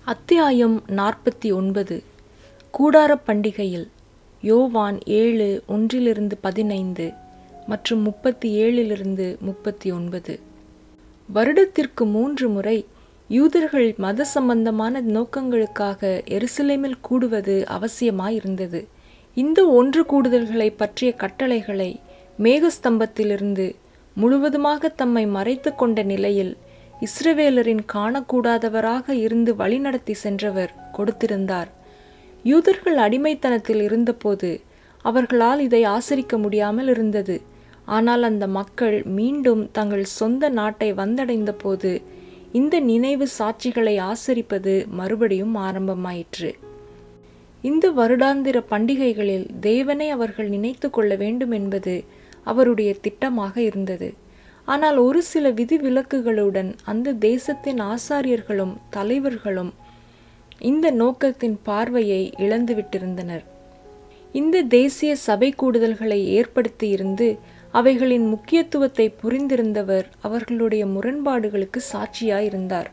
அத்தியாயம் நாற்பத்தி ஒன்பது கூடாரப் பண்டிகையில் யோவான் ஏழு ஒன்றிலிருந்து பதினைந்து மற்றும் முப்பத்தி ஏழிலிருந்து முப்பத்தி ஒன்பது வருடத்திற்கு மூன்று முறை யூதர்கள் மத சம்பந்தமான நோக்கங்களுக்காக எருசலேமில் கூடுவது அவசியமாயிருந்தது இந்த ஒன்று கூடுதல்களை பற்றிய கட்டளைகளை மேகஸ்தம்பத்திலிருந்து முழுவதுமாக தம்மை மறைத்து கொண்ட நிலையில் இஸ்ரவேலரின் காணக்கூடாதவராக இருந்து வழிநடத்தி சென்றவர் கொடுத்திருந்தார் யூதர்கள் அடிமைத்தனத்தில் இருந்தபோது அவர்களால் இதை ஆசரிக்க முடியாமல் இருந்தது ஆனால் அந்த மக்கள் மீண்டும் தங்கள் சொந்த நாட்டை வந்தடைந்த போது இந்த நினைவு சாட்சிகளை ஆசரிப்பது மறுபடியும் ஆரம்பமாயிற்று இந்த வருடாந்திர பண்டிகைகளில் தேவனை அவர்கள் நினைத்து கொள்ள வேண்டும் என்பது அவருடைய திட்டமாக இருந்தது ஆனால் ஒரு சில விதிவிலக்குகளுடன் அந்த தேசத்தின் ஆசாரியர்களும் தலைவர்களும் இந்த நோக்கத்தின் பார்வையை இழந்துவிட்டிருந்தனர் இந்த தேசிய சபை கூடுதல்களை ஏற்படுத்தியிருந்து அவைகளின் முக்கியத்துவத்தை புரிந்திருந்தவர் அவர்களுடைய முரண்பாடுகளுக்கு சாட்சியாயிருந்தார்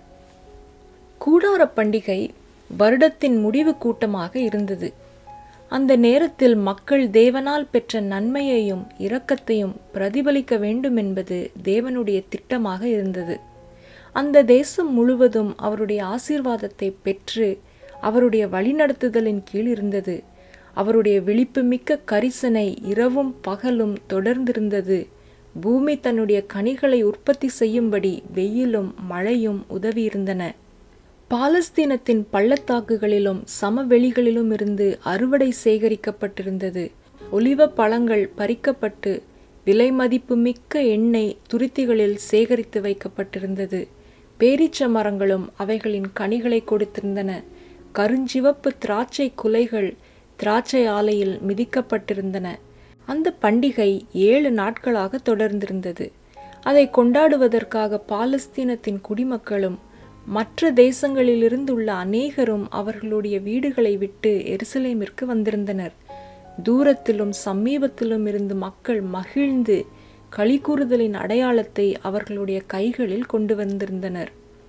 கூடார பண்டிகை வருடத்தின் முடிவு கூட்டமாக இருந்தது அந்த நேரத்தில் மக்கள் தேவனால் பெற்ற நன்மையையும் இரக்கத்தையும் பிரதிபலிக்க வேண்டும் என்பது தேவனுடைய திட்டமாக இருந்தது அந்த தேசம் முழுவதும் அவருடைய ஆசீர்வாதத்தை பெற்று அவருடைய வழிநடத்துதலின் கீழ் இருந்தது அவருடைய விழிப்புமிக்க கரிசனை இரவும் பகலும் தொடர்ந்திருந்தது பூமி தன்னுடைய கனிகளை உற்பத்தி செய்யும்படி வெயிலும் மழையும் உதவியிருந்தன பாலஸ்தீனத்தின் பள்ளத்தாக்குகளிலும் சமவெளிகளிலும் இருந்து அறுவடை சேகரிக்கப்பட்டிருந்தது ஒலிவ பழங்கள் பறிக்கப்பட்டு விலை மதிப்புமிக்க எண்ணெய் துருத்திகளில் சேகரித்து வைக்கப்பட்டிருந்தது பேரீச்ச மரங்களும் அவைகளின் கனிகளை கொடுத்திருந்தன கருஞ்சிவப்பு திராட்சை குலைகள் திராட்சை ஆலையில் மிதிக்கப்பட்டிருந்தன அந்த பண்டிகை ஏழு நாட்களாக தொடர்ந்திருந்தது அதை கொண்டாடுவதற்காக பாலஸ்தீனத்தின் குடிமக்களும் மற்ற தேசங்களிலிருந்துள்ள அநேகரும் அவர்களுடைய வீடுகளை விட்டு எருசலேமிற்கு வந்திருந்தனர் தூரத்திலும் சமீபத்திலும் இருந்து மக்கள் மகிழ்ந்து களிகூறுதலின் அடையாளத்தை அவர்களுடைய கைகளில் கொண்டு வந்திருந்தனர்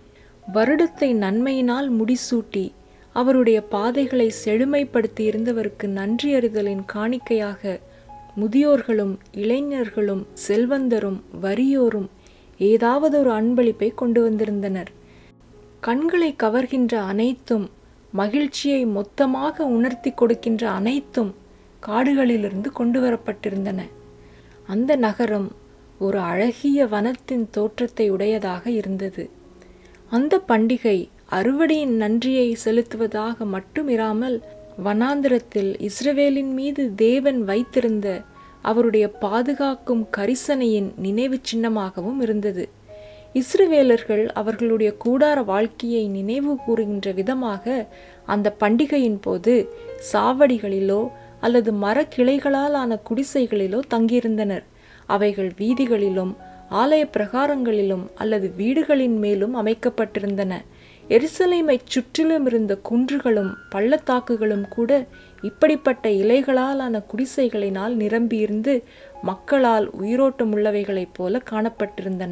வருடத்தை நன்மையினால் முடிசூட்டி அவருடைய பாதைகளை செழுமைப்படுத்தி இருந்தவருக்கு நன்றியறிதலின் காணிக்கையாக முதியோர்களும் இளைஞர்களும் செல்வந்தரும் வறியோரும் ஏதாவது ஒரு அன்பளிப்பை கொண்டு வந்திருந்தனர் கண்களை கவர்கின்ற அனைத்தும் மகிழ்ச்சியை மொத்தமாக உணர்த்தி கொடுக்கின்ற அனைத்தும் காடுகளிலிருந்து கொண்டு வரப்பட்டிருந்தன அந்த நகரம் ஒரு அழகிய வனத்தின் தோற்றத்தை உடையதாக இருந்தது அந்த பண்டிகை அறுவடையின் நன்றியை செலுத்துவதாக மட்டுமிராமல் வனாந்திரத்தில் இஸ்ரவேலின் மீது தேவன் வைத்திருந்த அவருடைய பாதுகாக்கும் கரிசனையின் நினைவு சின்னமாகவும் இருந்தது இஸ்ரவேலர்கள் அவர்களுடைய கூடார வாழ்க்கையை நினைவு கூறுகின்ற விதமாக அந்த பண்டிகையின் போது சாவடிகளிலோ அல்லது மரக்கிளைகளால் ஆன குடிசைகளிலோ தங்கியிருந்தனர் அவைகள் வீதிகளிலும் ஆலய பிரகாரங்களிலும் அல்லது வீடுகளின் மேலும் அமைக்கப்பட்டிருந்தன எருசலேமை சுற்றிலும் இருந்த குன்றுகளும் பள்ளத்தாக்குகளும் கூட இப்படிப்பட்ட இலைகளாலான குடிசைகளினால் நிரம்பியிருந்து மக்களால் உயிரோட்டம் உள்ளவைகளைப் போல காணப்பட்டிருந்தன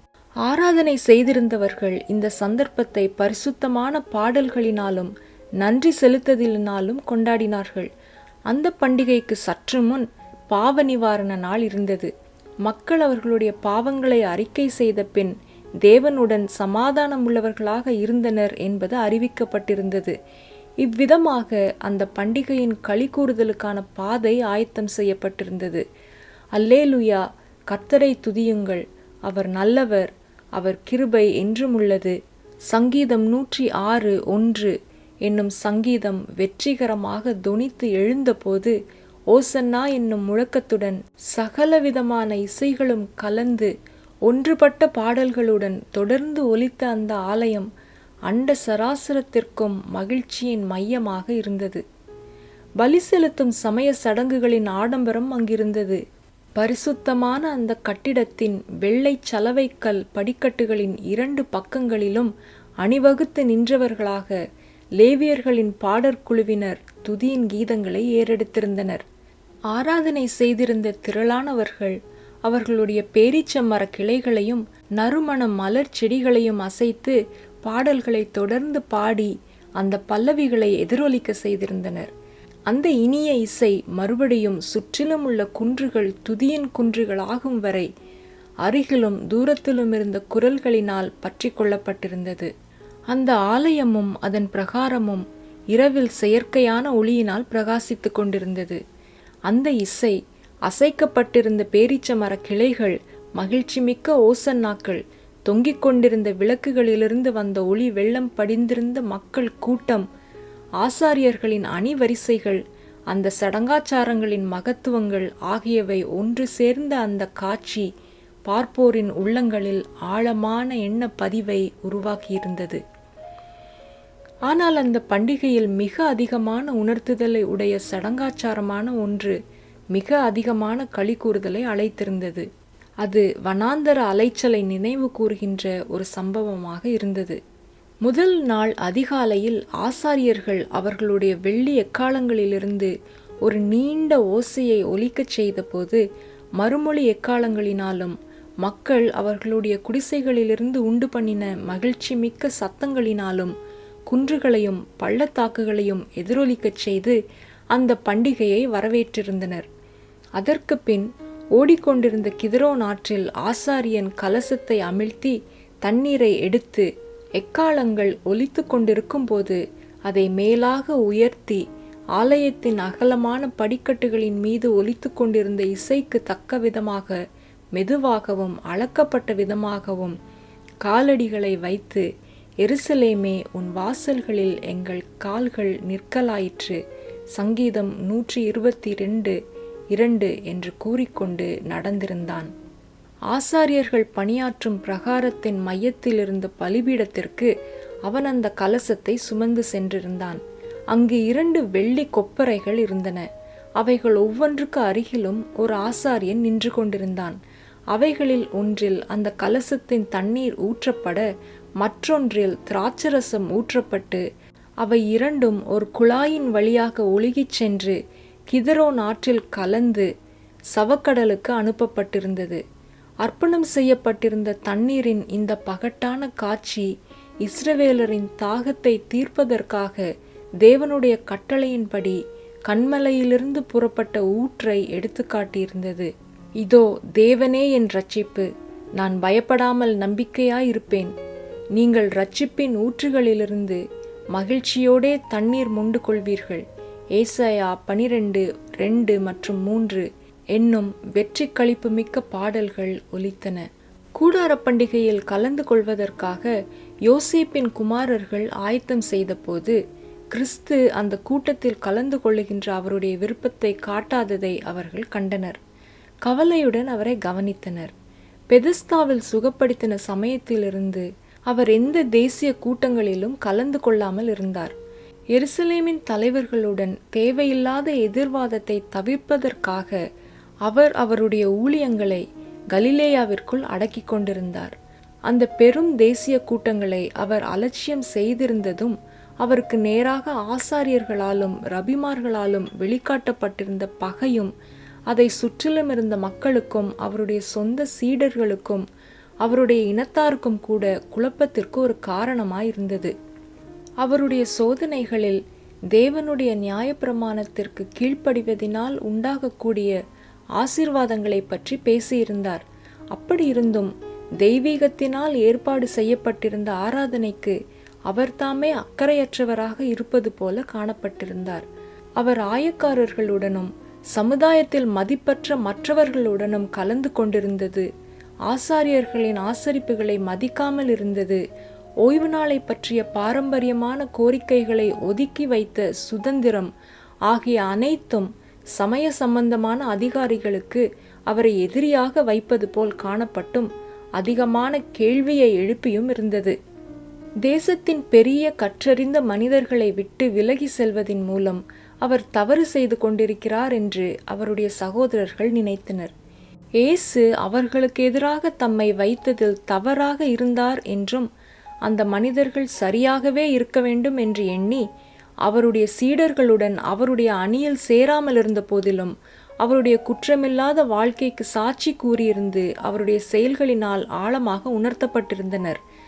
ஆராதனை செய்திருந்தவர்கள் இந்த சந்தர்ப்பத்தை பரிசுத்தமான பாடல்களினாலும் நன்றி செலுத்ததினாலும் கொண்டாடினார்கள் அந்த பண்டிகைக்கு சற்று முன் பாவ நிவாரண நாள் இருந்தது மக்கள் அவர்களுடைய பாவங்களை அறிக்கை செய்த பின் தேவனுடன் சமாதானம் உள்ளவர்களாக இருந்தனர் என்பது அறிவிக்கப்பட்டிருந்தது இவ்விதமாக அந்த பண்டிகையின் களி கூறுதலுக்கான பாதை ஆயத்தம் செய்யப்பட்டிருந்தது அல்லேலுயா கர்த்தரை துதியுங்கள் அவர் நல்லவர் அவர் கிருபை என்றும் உள்ளது சங்கீதம் நூற்றி ஆறு ஒன்று என்னும் சங்கீதம் வெற்றிகரமாக தொனித்து எழுந்தபோது ஓசன்னா என்னும் முழக்கத்துடன் சகலவிதமான இசைகளும் கலந்து ஒன்றுபட்ட பாடல்களுடன் தொடர்ந்து ஒலித்த அந்த ஆலயம் அண்ட சராசரத்திற்கும் மகிழ்ச்சியின் மையமாக இருந்தது பலி செலுத்தும் சமய சடங்குகளின் ஆடம்பரம் அங்கிருந்தது பரிசுத்தமான அந்த கட்டிடத்தின் வெள்ளை சலவைக்கல் படிக்கட்டுகளின் இரண்டு பக்கங்களிலும் அணிவகுத்து நின்றவர்களாக லேவியர்களின் பாடற்குழுவினர் துதியின் கீதங்களை ஏறெடுத்திருந்தனர் ஆராதனை செய்திருந்த திரளானவர்கள் அவர்களுடைய பேரீச்ச மர கிளைகளையும் நறுமண மலர் செடிகளையும் அசைத்து பாடல்களை தொடர்ந்து பாடி அந்த பல்லவிகளை எதிரொலிக்க செய்திருந்தனர் அந்த இனிய இசை மறுபடியும் சுற்றிலும் உள்ள குன்றுகள் துதியின் குன்றுகள் ஆகும் வரை அருகிலும் தூரத்திலும் இருந்த குரல்களினால் பற்றி கொள்ளப்பட்டிருந்தது அந்த ஆலயமும் அதன் பிரகாரமும் இரவில் செயற்கையான ஒளியினால் பிரகாசித்துக் கொண்டிருந்தது அந்த இசை அசைக்கப்பட்டிருந்த பேரீச்ச மர கிளைகள் மகிழ்ச்சிமிக்க ஓசன்னாக்கள் தொங்கிக் கொண்டிருந்த விளக்குகளிலிருந்து வந்த ஒளி வெள்ளம் படிந்திருந்த மக்கள் கூட்டம் ஆசாரியர்களின் அணிவரிசைகள் அந்த சடங்காச்சாரங்களின் மகத்துவங்கள் ஆகியவை ஒன்று சேர்ந்த அந்த காட்சி பார்ப்போரின் உள்ளங்களில் ஆழமான எண்ண பதிவை உருவாக்கியிருந்தது ஆனால் அந்த பண்டிகையில் மிக அதிகமான உணர்த்துதலை உடைய சடங்காச்சாரமான ஒன்று மிக அதிகமான களி கூறுதலை அழைத்திருந்தது அது வனாந்தர அலைச்சலை நினைவு கூறுகின்ற ஒரு சம்பவமாக இருந்தது முதல் நாள் அதிகாலையில் ஆசாரியர்கள் அவர்களுடைய வெள்ளி எக்காலங்களிலிருந்து ஒரு நீண்ட ஓசையை ஒலிக்கச் செய்தபோது மறுமொழி எக்காலங்களினாலும் மக்கள் அவர்களுடைய குடிசைகளிலிருந்து உண்டு பண்ணின மகிழ்ச்சி மிக்க சத்தங்களினாலும் குன்றுகளையும் பள்ளத்தாக்குகளையும் எதிரொலிக்கச் செய்து அந்த பண்டிகையை வரவேற்றிருந்தனர் அதற்கு பின் ஓடிக்கொண்டிருந்த கிதிரோன் ஆற்றில் ஆசாரியன் கலசத்தை அமிழ்த்தி தண்ணீரை எடுத்து எக்காலங்கள் ஒலித்து கொண்டிருக்கும் போது அதை மேலாக உயர்த்தி ஆலயத்தின் அகலமான படிக்கட்டுகளின் மீது ஒலித்து கொண்டிருந்த இசைக்கு தக்க விதமாக மெதுவாகவும் அளக்கப்பட்ட விதமாகவும் காலடிகளை வைத்து எருசலேமே உன் வாசல்களில் எங்கள் கால்கள் நிற்கலாயிற்று சங்கீதம் நூற்றி இருபத்தி ரெண்டு இரண்டு என்று கூறிக்கொண்டு நடந்திருந்தான் ஆசாரியர்கள் பணியாற்றும் பிரகாரத்தின் மையத்தில் இருந்த பலிபீடத்திற்கு அவன் அந்த கலசத்தை சுமந்து சென்றிருந்தான் அங்கு இரண்டு வெள்ளி கொப்பரைகள் இருந்தன அவைகள் ஒவ்வொன்றுக்கு அருகிலும் ஒரு ஆசாரியன் நின்று கொண்டிருந்தான் அவைகளில் ஒன்றில் அந்த கலசத்தின் தண்ணீர் ஊற்றப்பட மற்றொன்றில் திராட்சரசம் ஊற்றப்பட்டு அவை இரண்டும் ஒரு குழாயின் வழியாக ஒழுகிச் சென்று கிதரோன் ஆற்றில் கலந்து சவக்கடலுக்கு அனுப்பப்பட்டிருந்தது அர்ப்பணம் செய்யப்பட்டிருந்த தண்ணீரின் இந்த பகட்டான காட்சி இஸ்ரவேலரின் தாகத்தை தீர்ப்பதற்காக தேவனுடைய கட்டளையின்படி கண்மலையிலிருந்து புறப்பட்ட ஊற்றை எடுத்துக்காட்டியிருந்தது இதோ தேவனே என் ரட்சிப்பு நான் பயப்படாமல் நம்பிக்கையாயிருப்பேன் நீங்கள் ரட்சிப்பின் ஊற்றுகளிலிருந்து மகிழ்ச்சியோடே தண்ணீர் மொண்டு கொள்வீர்கள் ஏசாயா பனிரெண்டு ரெண்டு மற்றும் மூன்று என்னும் வெற்றி களிப்பு மிக்க பாடல்கள் ஒலித்தன கூடார பண்டிகையில் கலந்து கொள்வதற்காக யோசேப்பின் குமாரர்கள் ஆயத்தம் செய்தபோது கிறிஸ்து அந்த கூட்டத்தில் கலந்து கொள்ளுகின்ற அவருடைய விருப்பத்தை காட்டாததை அவர்கள் கண்டனர் கவலையுடன் அவரை கவனித்தனர் பெதஸ்தாவில் சுகப்படுத்தின சமயத்திலிருந்து அவர் எந்த தேசிய கூட்டங்களிலும் கலந்து கொள்ளாமல் இருந்தார் எருசலேமின் தலைவர்களுடன் தேவையில்லாத எதிர்வாதத்தை தவிர்ப்பதற்காக அவர் அவருடைய ஊழியங்களை கலிலேயாவிற்குள் அடக்கிக் கொண்டிருந்தார் அந்த பெரும் தேசிய கூட்டங்களை அவர் அலட்சியம் செய்திருந்ததும் அவருக்கு நேராக ஆசாரியர்களாலும் ரபிமார்களாலும் வெளிக்காட்டப்பட்டிருந்த பகையும் அதை சுற்றிலும் இருந்த மக்களுக்கும் அவருடைய சொந்த சீடர்களுக்கும் அவருடைய இனத்தாருக்கும் கூட குழப்பத்திற்கு ஒரு காரணமாயிருந்தது அவருடைய சோதனைகளில் தேவனுடைய நியாயப்பிரமாணத்திற்கு கீழ்ப்படிவதினால் உண்டாகக்கூடிய ஆசீர்வாதங்களை பற்றி பேசியிருந்தார் அப்படி இருந்தும் தெய்வீகத்தினால் ஏற்பாடு செய்யப்பட்டிருந்த ஆராதனைக்கு அவர் தாமே அக்கறையற்றவராக இருப்பது போல காணப்பட்டிருந்தார் அவர் ஆயக்காரர்களுடனும் சமுதாயத்தில் மதிப்பற்ற மற்றவர்களுடனும் கலந்து கொண்டிருந்தது ஆசாரியர்களின் ஆசரிப்புகளை மதிக்காமல் இருந்தது ஓய்வு நாளை பற்றிய பாரம்பரியமான கோரிக்கைகளை ஒதுக்கி வைத்த சுதந்திரம் ஆகிய அனைத்தும் சமய சம்பந்தமான அதிகாரிகளுக்கு அவரை எதிரியாக வைப்பது போல் காணப்பட்டும் அதிகமான கேள்வியை எழுப்பியும் இருந்தது தேசத்தின் பெரிய கற்றறிந்த மனிதர்களை விட்டு விலகி செல்வதின் மூலம் அவர் தவறு செய்து கொண்டிருக்கிறார் என்று அவருடைய சகோதரர்கள் நினைத்தனர் இயேசு அவர்களுக்கு எதிராக தம்மை வைத்ததில் தவறாக இருந்தார் என்றும் அந்த மனிதர்கள் சரியாகவே இருக்க வேண்டும் என்று எண்ணி அவருடைய சீடர்களுடன் அவருடைய அணியில் சேராமல் இருந்த போதிலும் அவருடைய குற்றமில்லாத வாழ்க்கைக்கு சாட்சி கூறியிருந்து அவருடைய செயல்களினால் ஆழமாக உணர்த்தப்பட்டிருந்தனர்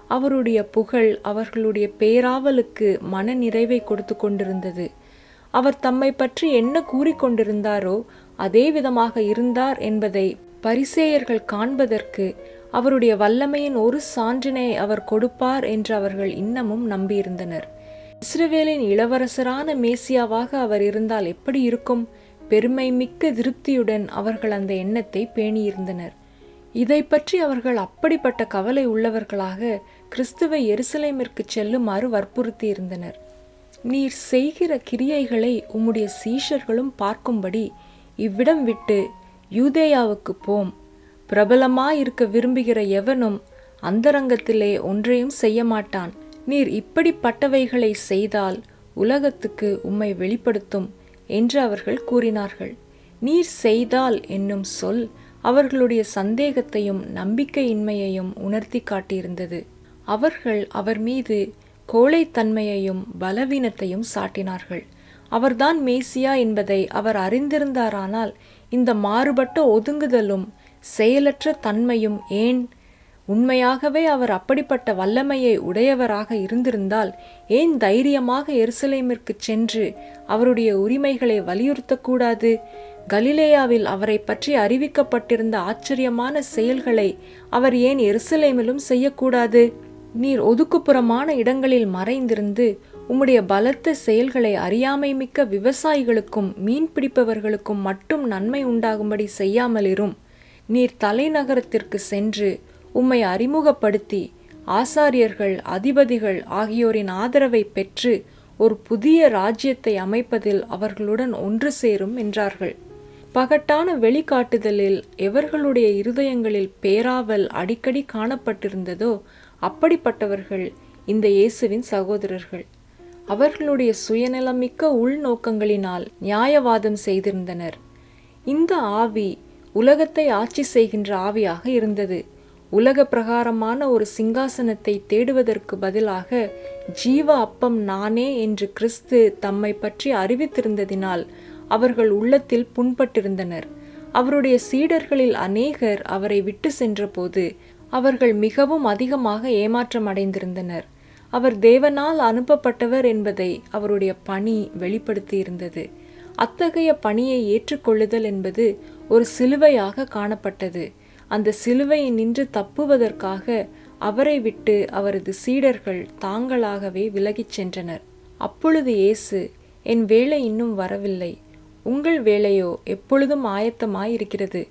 அவருடைய புகழ் அவர்களுடைய பேராவலுக்கு மன நிறைவை கொடுத்து கொண்டிருந்தது அவர் தம்மை பற்றி என்ன கூறிக்கொண்டிருந்தாரோ அதே விதமாக இருந்தார் என்பதை பரிசேயர்கள் காண்பதற்கு அவருடைய வல்லமையின் ஒரு சான்றினை அவர் கொடுப்பார் என்று அவர்கள் இன்னமும் நம்பியிருந்தனர் இஸ்ரவேலின் இளவரசரான மேசியாவாக அவர் இருந்தால் எப்படி இருக்கும் பெருமை மிக்க திருப்தியுடன் அவர்கள் அந்த எண்ணத்தை பேணியிருந்தனர் இதை பற்றி அவர்கள் அப்படிப்பட்ட கவலை உள்ளவர்களாக கிறிஸ்துவை எருசலேமிற்கு செல்லுமாறு வற்புறுத்தி இருந்தனர் நீர் செய்கிற கிரியைகளை உம்முடைய சீஷர்களும் பார்க்கும்படி இவ்விடம் விட்டு யூதேயாவுக்கு போம் பிரபலமாயிருக்க விரும்புகிற எவனும் அந்தரங்கத்திலே ஒன்றையும் செய்ய மாட்டான் நீர் இப்படிப்பட்டவைகளை செய்தால் உலகத்துக்கு உம்மை வெளிப்படுத்தும் என்று அவர்கள் கூறினார்கள் நீர் செய்தால் என்னும் சொல் அவர்களுடைய சந்தேகத்தையும் நம்பிக்கையின்மையையும் உணர்த்தி காட்டியிருந்தது அவர்கள் அவர் மீது கோழைத்தன்மையையும் பலவீனத்தையும் சாட்டினார்கள் அவர்தான் மேசியா என்பதை அவர் அறிந்திருந்தாரானால் இந்த மாறுபட்ட ஒதுங்குதலும் செயலற்ற தன்மையும் ஏன் உண்மையாகவே அவர் அப்படிப்பட்ட வல்லமையை உடையவராக இருந்திருந்தால் ஏன் தைரியமாக எருசலேமிற்கு சென்று அவருடைய உரிமைகளை வலியுறுத்தக்கூடாது கலிலேயாவில் அவரை பற்றி அறிவிக்கப்பட்டிருந்த ஆச்சரியமான செயல்களை அவர் ஏன் எருசலேமிலும் செய்யக்கூடாது நீர் ஒதுக்குப்புறமான இடங்களில் மறைந்திருந்து உம்முடைய பலத்த செயல்களை அறியாமை மிக்க விவசாயிகளுக்கும் மீன் பிடிப்பவர்களுக்கும் மட்டும் நன்மை உண்டாகும்படி செய்யாமலிரும் நீர் தலைநகரத்திற்கு சென்று உம்மை அறிமுகப்படுத்தி ஆசாரியர்கள் அதிபதிகள் ஆகியோரின் ஆதரவை பெற்று ஒரு புதிய ராஜ்யத்தை அமைப்பதில் அவர்களுடன் ஒன்று சேரும் என்றார்கள் பகட்டான வெளிக்காட்டுதலில் எவர்களுடைய இருதயங்களில் பேராவல் அடிக்கடி காணப்பட்டிருந்ததோ அப்படிப்பட்டவர்கள் இந்த இயேசுவின் சகோதரர்கள் அவர்களுடைய சுயநலமிக்க உள்நோக்கங்களினால் நியாயவாதம் செய்திருந்தனர் இந்த ஆவி உலகத்தை ஆட்சி செய்கின்ற ஆவியாக இருந்தது உலக பிரகாரமான ஒரு சிங்காசனத்தை தேடுவதற்கு பதிலாக ஜீவ அப்பம் நானே என்று கிறிஸ்து தம்மை பற்றி அறிவித்திருந்ததினால் அவர்கள் உள்ளத்தில் புண்பட்டிருந்தனர் அவருடைய சீடர்களில் அநேகர் அவரை விட்டு சென்றபோது அவர்கள் மிகவும் அதிகமாக ஏமாற்றம் அடைந்திருந்தனர் அவர் தேவனால் அனுப்பப்பட்டவர் என்பதை அவருடைய பணி வெளிப்படுத்தியிருந்தது அத்தகைய பணியை ஏற்றுக்கொள்ளுதல் என்பது ஒரு சிலுவையாக காணப்பட்டது அந்த சிலுவையை நின்று தப்புவதற்காக அவரை விட்டு அவரது சீடர்கள் தாங்களாகவே விலகிச் சென்றனர் அப்பொழுது இயேசு என் வேலை இன்னும் வரவில்லை உங்கள் வேலையோ எப்பொழுதும் ஆயத்தமாயிருக்கிறது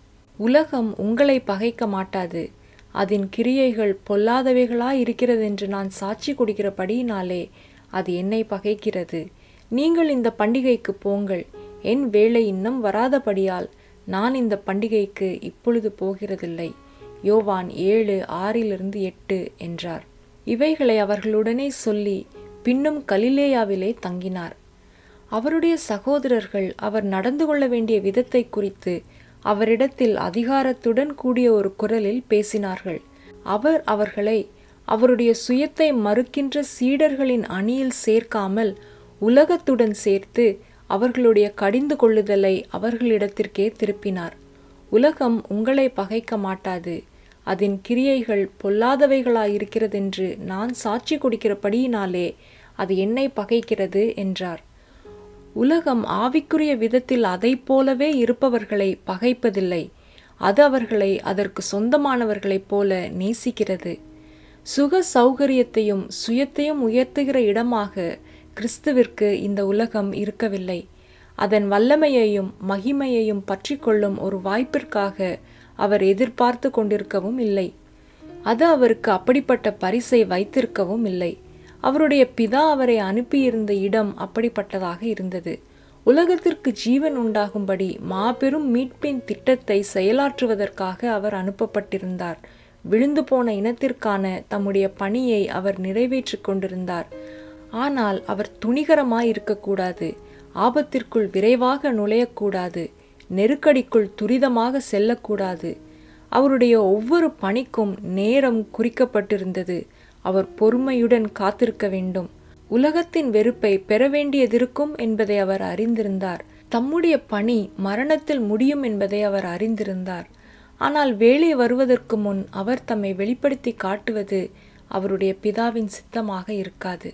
உலகம் உங்களை பகைக்க மாட்டாது அதன் கிரியைகள் பொல்லாதவைகளாய் இருக்கிறது என்று நான் சாட்சி கொடுக்கிறபடியினாலே அது என்னை பகைக்கிறது நீங்கள் இந்த பண்டிகைக்கு போங்கள் என் வேலை இன்னும் வராதபடியால் நான் இந்த பண்டிகைக்கு இப்பொழுது போகிறதில்லை யோவான் ஏழு ஆறிலிருந்து எட்டு என்றார் இவைகளை அவர்களுடனே சொல்லி பின்னும் கலிலேயாவிலே தங்கினார் அவருடைய சகோதரர்கள் அவர் நடந்து கொள்ள வேண்டிய விதத்தை குறித்து அவரிடத்தில் அதிகாரத்துடன் கூடிய ஒரு குரலில் பேசினார்கள் அவர் அவர்களை அவருடைய சுயத்தை மறுக்கின்ற சீடர்களின் அணியில் சேர்க்காமல் உலகத்துடன் சேர்த்து அவர்களுடைய கடிந்து கொள்ளுதலை அவர்களிடத்திற்கே திருப்பினார் உலகம் உங்களை பகைக்க மாட்டாது அதன் கிரியைகள் பொல்லாதவைகளாயிருக்கிறதென்று நான் சாட்சி கொடுக்கிறபடியினாலே அது என்னை பகைக்கிறது என்றார் உலகம் ஆவிக்குரிய விதத்தில் அதைப் போலவே இருப்பவர்களை பகைப்பதில்லை அது அவர்களை அதற்கு சொந்தமானவர்களைப் போல நேசிக்கிறது சுக சௌகரியத்தையும் சுயத்தையும் உயர்த்துகிற இடமாக கிறிஸ்துவிற்கு இந்த உலகம் இருக்கவில்லை அதன் வல்லமையையும் மகிமையையும் பற்றி கொள்ளும் ஒரு வாய்ப்பிற்காக அவர் எதிர்பார்த்து கொண்டிருக்கவும் இல்லை அது அவருக்கு அப்படிப்பட்ட பரிசை வைத்திருக்கவும் இல்லை அவருடைய பிதா அவரை அனுப்பியிருந்த இடம் அப்படிப்பட்டதாக இருந்தது உலகத்திற்கு ஜீவன் உண்டாகும்படி மாபெரும் மீட்பின் திட்டத்தை செயலாற்றுவதற்காக அவர் அனுப்பப்பட்டிருந்தார் விழுந்து போன இனத்திற்கான தம்முடைய பணியை அவர் நிறைவேற்றிக் கொண்டிருந்தார் ஆனால் அவர் துணிகரமாய் இருக்கக்கூடாது ஆபத்திற்குள் விரைவாக நுழையக்கூடாது நெருக்கடிக்குள் துரிதமாக செல்லக்கூடாது அவருடைய ஒவ்வொரு பணிக்கும் நேரம் குறிக்கப்பட்டிருந்தது அவர் பொறுமையுடன் காத்திருக்க வேண்டும் உலகத்தின் வெறுப்பை பெற வேண்டியதிருக்கும் என்பதை அவர் அறிந்திருந்தார் தம்முடைய பணி மரணத்தில் முடியும் என்பதை அவர் அறிந்திருந்தார் ஆனால் வேலை வருவதற்கு முன் அவர் தம்மை வெளிப்படுத்தி காட்டுவது அவருடைய பிதாவின் சித்தமாக இருக்காது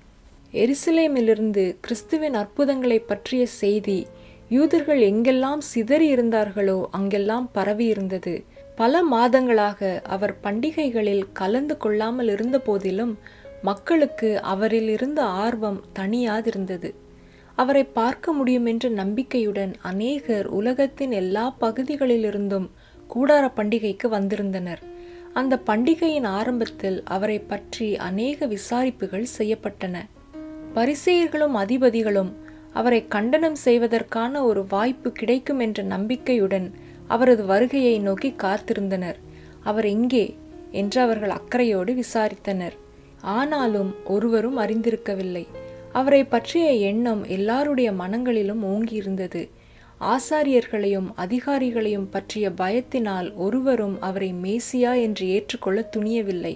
எருசலேமிலிருந்து கிறிஸ்துவின் அற்புதங்களை பற்றிய செய்தி யூதர்கள் எங்கெல்லாம் சிதறி இருந்தார்களோ அங்கெல்லாம் பரவி இருந்தது பல மாதங்களாக அவர் பண்டிகைகளில் கலந்து கொள்ளாமல் இருந்த போதிலும் மக்களுக்கு அவரில் இருந்த ஆர்வம் தனியாதிருந்தது அவரை பார்க்க முடியும் என்ற நம்பிக்கையுடன் அநேகர் உலகத்தின் எல்லா பகுதிகளிலிருந்தும் கூடார பண்டிகைக்கு வந்திருந்தனர் அந்த பண்டிகையின் ஆரம்பத்தில் அவரை பற்றி அநேக விசாரிப்புகள் செய்யப்பட்டன பரிசெயர்களும் அதிபதிகளும் அவரை கண்டனம் செய்வதற்கான ஒரு வாய்ப்பு கிடைக்கும் என்ற நம்பிக்கையுடன் அவரது வருகையை நோக்கி காத்திருந்தனர் அவர் எங்கே என்று அவர்கள் அக்கறையோடு விசாரித்தனர் ஆனாலும் ஒருவரும் அறிந்திருக்கவில்லை அவரை பற்றிய எண்ணம் எல்லாருடைய மனங்களிலும் ஓங்கியிருந்தது ஆசாரியர்களையும் அதிகாரிகளையும் பற்றிய பயத்தினால் ஒருவரும் அவரை மேசியா என்று ஏற்றுக்கொள்ள துணியவில்லை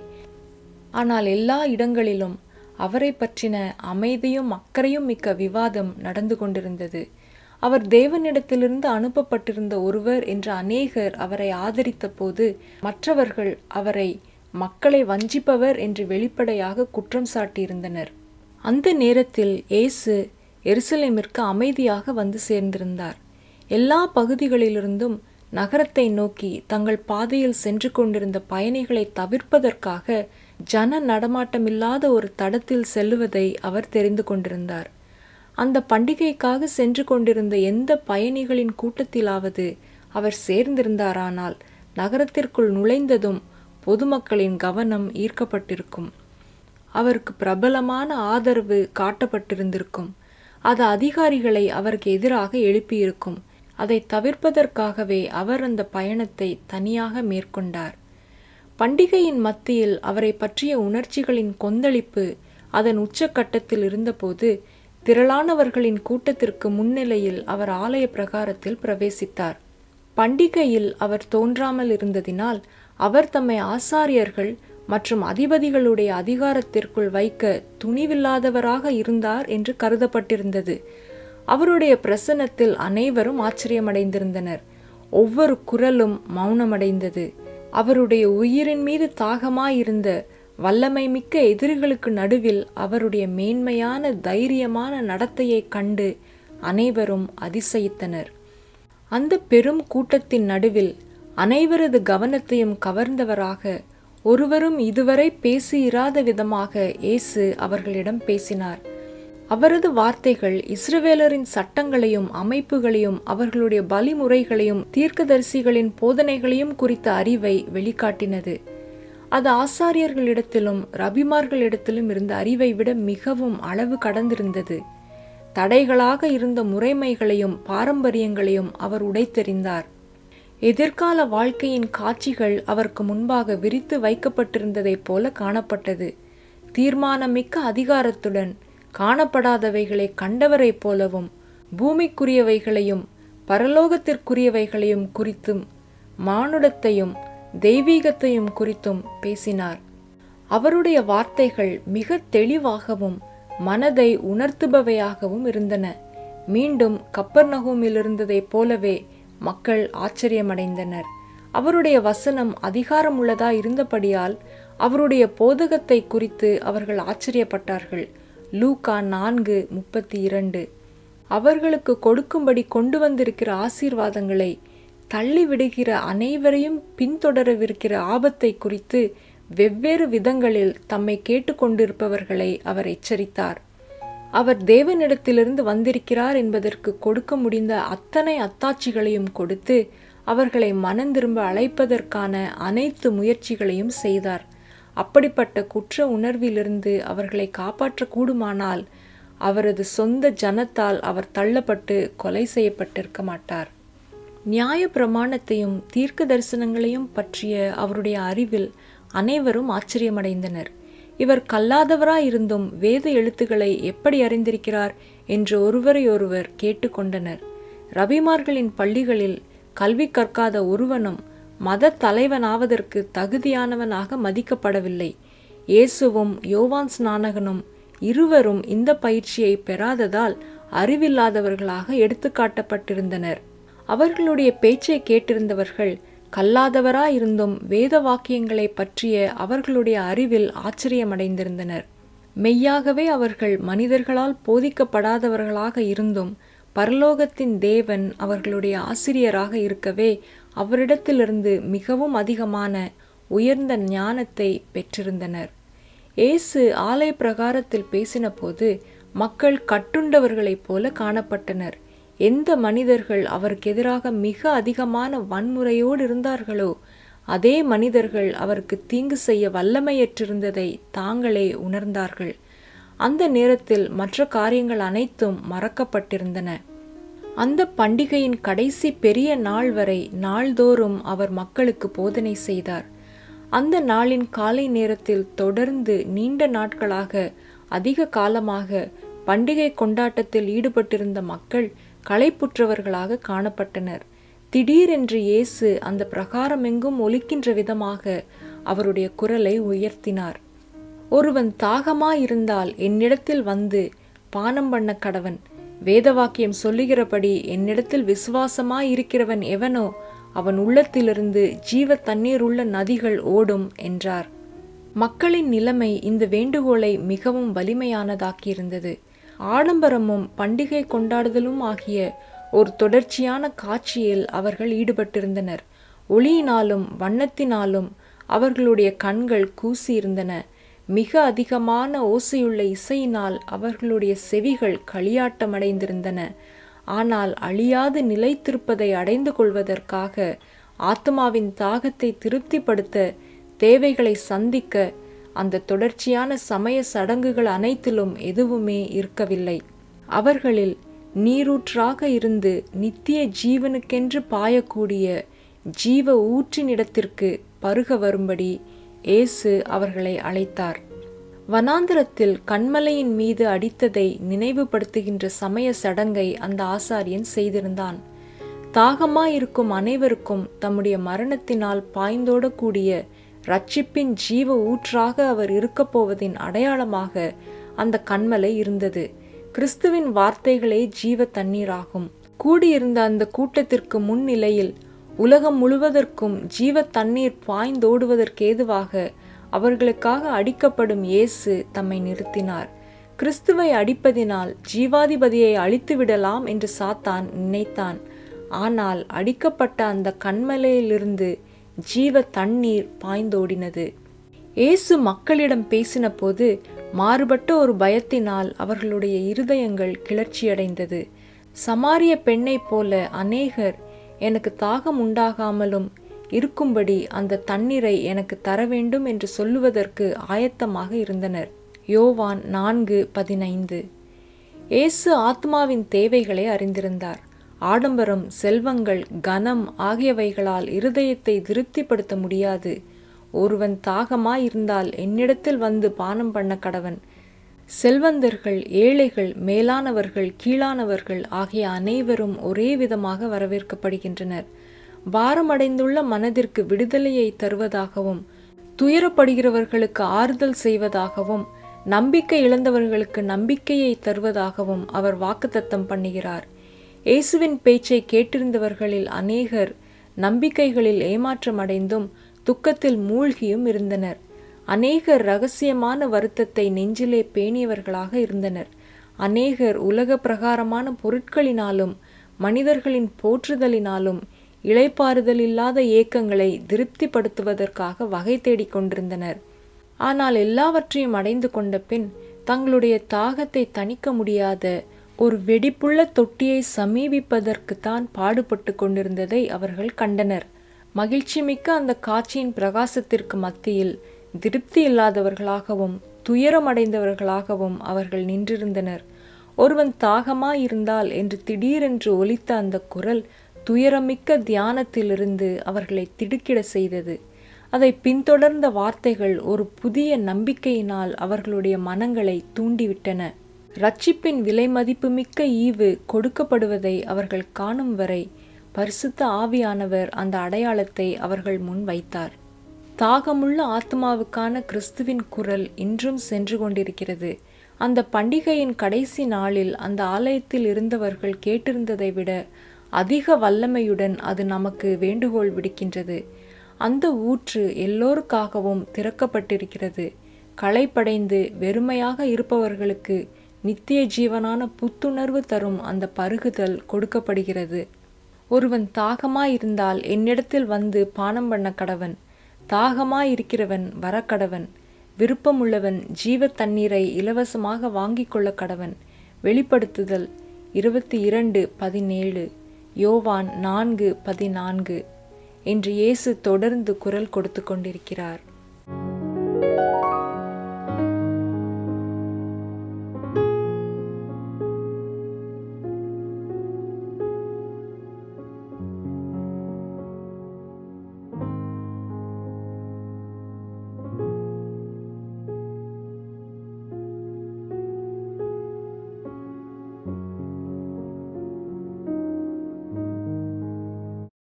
ஆனால் எல்லா இடங்களிலும் அவரை பற்றின அமைதியும் அக்கறையும் மிக்க விவாதம் நடந்து கொண்டிருந்தது அவர் தேவனிடத்திலிருந்து அனுப்பப்பட்டிருந்த ஒருவர் என்ற அநேகர் அவரை ஆதரித்த போது மற்றவர்கள் அவரை மக்களை வஞ்சிப்பவர் என்று வெளிப்படையாக குற்றம் சாட்டியிருந்தனர் அந்த நேரத்தில் இயேசு எருசலேமிற்கு அமைதியாக வந்து சேர்ந்திருந்தார் எல்லா பகுதிகளிலிருந்தும் நகரத்தை நோக்கி தங்கள் பாதையில் சென்று கொண்டிருந்த பயணிகளை தவிர்ப்பதற்காக ஜன நடமாட்டமில்லாத ஒரு தடத்தில் செல்லுவதை அவர் தெரிந்து கொண்டிருந்தார் அந்த பண்டிகைக்காக சென்று கொண்டிருந்த எந்த பயணிகளின் கூட்டத்திலாவது அவர் சேர்ந்திருந்தாரானால் நகரத்திற்குள் நுழைந்ததும் பொதுமக்களின் கவனம் ஈர்க்கப்பட்டிருக்கும் அவருக்கு பிரபலமான ஆதரவு காட்டப்பட்டிருந்திருக்கும் அது அதிகாரிகளை அவருக்கு எதிராக எழுப்பியிருக்கும் அதை தவிர்ப்பதற்காகவே அவர் அந்த பயணத்தை தனியாக மேற்கொண்டார் பண்டிகையின் மத்தியில் அவரை பற்றிய உணர்ச்சிகளின் கொந்தளிப்பு அதன் உச்சக்கட்டத்தில் இருந்தபோது திரளானவர்களின் கூட்டத்திற்கு முன்னிலையில் அவர் ஆலய பிரகாரத்தில் பிரவேசித்தார் பண்டிகையில் அவர் தோன்றாமல் இருந்ததினால் அவர் தம்மை ஆசாரியர்கள் மற்றும் அதிபதிகளுடைய அதிகாரத்திற்குள் வைக்க துணிவில்லாதவராக இருந்தார் என்று கருதப்பட்டிருந்தது அவருடைய பிரசன்னத்தில் அனைவரும் ஆச்சரியமடைந்திருந்தனர் ஒவ்வொரு குரலும் மௌனமடைந்தது அவருடைய உயிரின் மீது தாகமாயிருந்த வல்லமை மிக்க எதிரிகளுக்கு நடுவில் அவருடைய மேன்மையான தைரியமான நடத்தையை கண்டு அனைவரும் அதிசயித்தனர் அந்த பெரும் கூட்டத்தின் நடுவில் அனைவரது கவனத்தையும் கவர்ந்தவராக ஒருவரும் இதுவரை பேசியிராத விதமாக இயேசு அவர்களிடம் பேசினார் அவரது வார்த்தைகள் இஸ்ரவேலரின் சட்டங்களையும் அமைப்புகளையும் அவர்களுடைய பலிமுறைகளையும் தீர்க்கதரிசிகளின் போதனைகளையும் குறித்த அறிவை வெளிக்காட்டினது அது ஆசாரியர்களிடத்திலும் ரபிமார்களிடத்திலும் இருந்த அறிவை விட மிகவும் அளவு கடந்திருந்தது தடைகளாக இருந்த முறைமைகளையும் பாரம்பரியங்களையும் அவர் உடைத்தெறிந்தார் எதிர்கால வாழ்க்கையின் காட்சிகள் அவருக்கு முன்பாக விரித்து வைக்கப்பட்டிருந்ததைப் போல காணப்பட்டது தீர்மானமிக்க அதிகாரத்துடன் காணப்படாதவைகளை கண்டவரைப் போலவும் பூமிக்குரியவைகளையும் பரலோகத்திற்குரியவைகளையும் குறித்தும் மானுடத்தையும் தெய்வீகத்தையும் குறித்தும் பேசினார் அவருடைய வார்த்தைகள் மிக தெளிவாகவும் மனதை உணர்த்துபவையாகவும் இருந்தன மீண்டும் கப்பர்நகூமில் இருந்ததைப் போலவே மக்கள் ஆச்சரியமடைந்தனர் அவருடைய வசனம் அதிகாரமுள்ளதா இருந்தபடியால் அவருடைய போதகத்தை குறித்து அவர்கள் ஆச்சரியப்பட்டார்கள் லூகா நான்கு முப்பத்தி இரண்டு அவர்களுக்கு கொடுக்கும்படி கொண்டு வந்திருக்கிற ஆசீர்வாதங்களை தள்ளிவிடுகிற அனைவரையும் பின்தொடரவிருக்கிற ஆபத்தை குறித்து வெவ்வேறு விதங்களில் தம்மை கேட்டுக்கொண்டிருப்பவர்களை அவர் எச்சரித்தார் அவர் தேவனிடத்திலிருந்து வந்திருக்கிறார் என்பதற்கு கொடுக்க முடிந்த அத்தனை அத்தாட்சிகளையும் கொடுத்து அவர்களை மனந்திரும்ப அழைப்பதற்கான அனைத்து முயற்சிகளையும் செய்தார் அப்படிப்பட்ட குற்ற உணர்விலிருந்து அவர்களை காப்பாற்ற கூடுமானால் அவரது சொந்த ஜனத்தால் அவர் தள்ளப்பட்டு கொலை செய்யப்பட்டிருக்க மாட்டார் நியாய பிரமாணத்தையும் தீர்க்க தரிசனங்களையும் பற்றிய அவருடைய அறிவில் அனைவரும் ஆச்சரியமடைந்தனர் இவர் கல்லாதவராயிருந்தும் வேத எழுத்துக்களை எப்படி அறிந்திருக்கிறார் என்று ஒருவரை ஒருவர் கேட்டுக்கொண்டனர் ரபிமார்களின் பள்ளிகளில் கல்வி கற்காத ஒருவனும் மத தலைவனாவதற்கு தகுதியானவனாக மதிக்கப்படவில்லை இயேசுவும் யோவான் ஸ்நானகனும் இருவரும் இந்த பயிற்சியை பெறாததால் அறிவில்லாதவர்களாக எடுத்துக்காட்டப்பட்டிருந்தனர் அவர்களுடைய பேச்சை கேட்டிருந்தவர்கள் கல்லாதவராயிருந்தும் வேத வாக்கியங்களை பற்றிய அவர்களுடைய அறிவில் ஆச்சரியமடைந்திருந்தனர் மெய்யாகவே அவர்கள் மனிதர்களால் போதிக்கப்படாதவர்களாக இருந்தும் பரலோகத்தின் தேவன் அவர்களுடைய ஆசிரியராக இருக்கவே அவரிடத்திலிருந்து மிகவும் அதிகமான உயர்ந்த ஞானத்தை பெற்றிருந்தனர் இயேசு ஆலய பிரகாரத்தில் பேசினபோது மக்கள் கட்டுண்டவர்களைப் போல காணப்பட்டனர் எந்த மனிதர்கள் அவருக்கு எதிராக மிக அதிகமான வன்முறையோடு இருந்தார்களோ அதே மனிதர்கள் அவருக்கு தீங்கு செய்ய வல்லமையற்றிருந்ததை தாங்களே உணர்ந்தார்கள் அந்த நேரத்தில் மற்ற காரியங்கள் அனைத்தும் மறக்கப்பட்டிருந்தன அந்த பண்டிகையின் கடைசி பெரிய நாள் வரை நாள்தோறும் அவர் மக்களுக்கு போதனை செய்தார் அந்த நாளின் காலை நேரத்தில் தொடர்ந்து நீண்ட நாட்களாக அதிக காலமாக பண்டிகை கொண்டாட்டத்தில் ஈடுபட்டிருந்த மக்கள் களைப்புற்றவர்களாக காணப்பட்டனர் திடீரென்று இயேசு அந்த பிரகாரமெங்கும் ஒலிக்கின்ற விதமாக அவருடைய குரலை உயர்த்தினார் ஒருவன் தாகமாயிருந்தால் என்னிடத்தில் வந்து பானம் பண்ண கடவன் வேதவாக்கியம் சொல்லுகிறபடி என்னிடத்தில் விசுவாசமாயிருக்கிறவன் எவனோ அவன் உள்ளத்திலிருந்து ஜீவ தண்ணீர் உள்ள நதிகள் ஓடும் என்றார் மக்களின் நிலைமை இந்த வேண்டுகோளை மிகவும் வலிமையானதாக்கியிருந்தது ஆடம்பரமும் பண்டிகை கொண்டாடுதலும் ஆகிய ஒரு தொடர்ச்சியான காட்சியில் அவர்கள் ஈடுபட்டிருந்தனர் ஒளியினாலும் வண்ணத்தினாலும் அவர்களுடைய கண்கள் கூசியிருந்தன மிக அதிகமான ஓசையுள்ள இசையினால் அவர்களுடைய செவிகள் களியாட்டமடைந்திருந்தன ஆனால் அழியாது நிலைத்திருப்பதை அடைந்து கொள்வதற்காக ஆத்மாவின் தாகத்தை திருப்திப்படுத்த தேவைகளை சந்திக்க அந்த தொடர்ச்சியான சமய சடங்குகள் அனைத்திலும் எதுவுமே இருக்கவில்லை அவர்களில் நீரூற்றாக இருந்து நித்திய ஜீவனுக்கென்று பாயக்கூடிய ஜீவ ஊற்றினிடத்திற்கு பருக வரும்படி இயேசு அவர்களை அழைத்தார் வனாந்திரத்தில் கண்மலையின் மீது அடித்ததை நினைவுபடுத்துகின்ற சமய சடங்கை அந்த ஆசாரியன் செய்திருந்தான் தாகமாயிருக்கும் அனைவருக்கும் தம்முடைய மரணத்தினால் பாய்ந்தோடக்கூடிய ரட்சிப்பின் ஜீவ ஊற்றாக அவர் இருக்கப் போவதின் அடையாளமாக அந்த கண்மலை இருந்தது கிறிஸ்துவின் வார்த்தைகளே ஜீவ தண்ணீராகும் கூடியிருந்த அந்த கூட்டத்திற்கு முன்னிலையில் உலகம் முழுவதற்கும் ஜீவ தண்ணீர் பாய்ந்தோடுவதற்கேதுவாக அவர்களுக்காக அடிக்கப்படும் இயேசு தம்மை நிறுத்தினார் கிறிஸ்துவை அடிப்பதினால் ஜீவாதிபதியை அழித்து விடலாம் என்று சாத்தான் நினைத்தான் ஆனால் அடிக்கப்பட்ட அந்த கண்மலையிலிருந்து ஜீவ தண்ணீர் பாய்ந்தோடினது இயேசு மக்களிடம் பேசினபோது மாறுபட்ட ஒரு பயத்தினால் அவர்களுடைய இருதயங்கள் கிளர்ச்சியடைந்தது சமாரிய பெண்ணைப் போல அநேகர் எனக்கு தாகம் உண்டாகாமலும் இருக்கும்படி அந்த தண்ணீரை எனக்கு தர வேண்டும் என்று சொல்லுவதற்கு ஆயத்தமாக இருந்தனர் யோவான் நான்கு பதினைந்து இயேசு ஆத்மாவின் தேவைகளை அறிந்திருந்தார் ஆடம்பரம் செல்வங்கள் கனம் ஆகியவைகளால் இருதயத்தை திருப்திப்படுத்த முடியாது ஒருவன் தாகமாய் இருந்தால் என்னிடத்தில் வந்து பானம் பண்ண கடவன் செல்வந்தர்கள் ஏழைகள் மேலானவர்கள் கீழானவர்கள் ஆகிய அனைவரும் ஒரே விதமாக வரவேற்கப்படுகின்றனர் பாரமடைந்துள்ள மனதிற்கு விடுதலையை தருவதாகவும் துயரப்படுகிறவர்களுக்கு ஆறுதல் செய்வதாகவும் நம்பிக்கை இழந்தவர்களுக்கு நம்பிக்கையை தருவதாகவும் அவர் வாக்குத்தத்தம் பண்ணுகிறார் இயேசுவின் பேச்சை கேட்டிருந்தவர்களில் அநேகர் நம்பிக்கைகளில் ஏமாற்றமடைந்தும் துக்கத்தில் மூழ்கியும் இருந்தனர் அநேகர் ரகசியமான வருத்தத்தை நெஞ்சிலே பேணியவர்களாக இருந்தனர் அநேகர் உலக பிரகாரமான பொருட்களினாலும் மனிதர்களின் போற்றுதலினாலும் இளைப்பாறுதல் இல்லாத ஏக்கங்களை திருப்திப்படுத்துவதற்காக வகை தேடிக் கொண்டிருந்தனர் ஆனால் எல்லாவற்றையும் அடைந்து கொண்ட பின் தங்களுடைய தாகத்தை தணிக்க முடியாத ஒரு வெடிப்புள்ள தொட்டியை சமீபிப்பதற்குத்தான் பாடுபட்டு கொண்டிருந்ததை அவர்கள் கண்டனர் மகிழ்ச்சிமிக்க அந்த காட்சியின் பிரகாசத்திற்கு மத்தியில் திருப்தி இல்லாதவர்களாகவும் துயரமடைந்தவர்களாகவும் அவர்கள் நின்றிருந்தனர் ஒருவன் தாகமாயிருந்தால் என்று திடீரென்று ஒலித்த அந்த குரல் துயரமிக்க தியானத்திலிருந்து அவர்களை திடுக்கிட செய்தது அதை பின்தொடர்ந்த வார்த்தைகள் ஒரு புதிய நம்பிக்கையினால் அவர்களுடைய மனங்களை தூண்டிவிட்டன ரட்சிப்பின் விலைமதிப்புமிக்க ஈவு கொடுக்கப்படுவதை அவர்கள் காணும் வரை பரிசுத்த ஆவியானவர் அந்த அடையாளத்தை அவர்கள் முன் வைத்தார் தாகமுள்ள ஆத்மாவுக்கான கிறிஸ்துவின் குரல் இன்றும் சென்று கொண்டிருக்கிறது அந்த பண்டிகையின் கடைசி நாளில் அந்த ஆலயத்தில் இருந்தவர்கள் கேட்டிருந்ததை விட அதிக வல்லமையுடன் அது நமக்கு வேண்டுகோள் விடுக்கின்றது அந்த ஊற்று எல்லோருக்காகவும் திறக்கப்பட்டிருக்கிறது களைப்படைந்து வெறுமையாக இருப்பவர்களுக்கு நித்திய ஜீவனான புத்துணர்வு தரும் அந்த பருகுதல் கொடுக்கப்படுகிறது ஒருவன் தாகமாயிருந்தால் என்னிடத்தில் வந்து பானம் பண்ண கடவன் தாகமாயிருக்கிறவன் வரக்கடவன் விருப்பமுள்ளவன் ஜீவ தண்ணீரை இலவசமாக வாங்கிக் கொள்ள கடவன் வெளிப்படுத்துதல் இருபத்தி இரண்டு பதினேழு யோவான் நான்கு பதினான்கு என்று இயேசு தொடர்ந்து குரல் கொடுத்து கொண்டிருக்கிறார்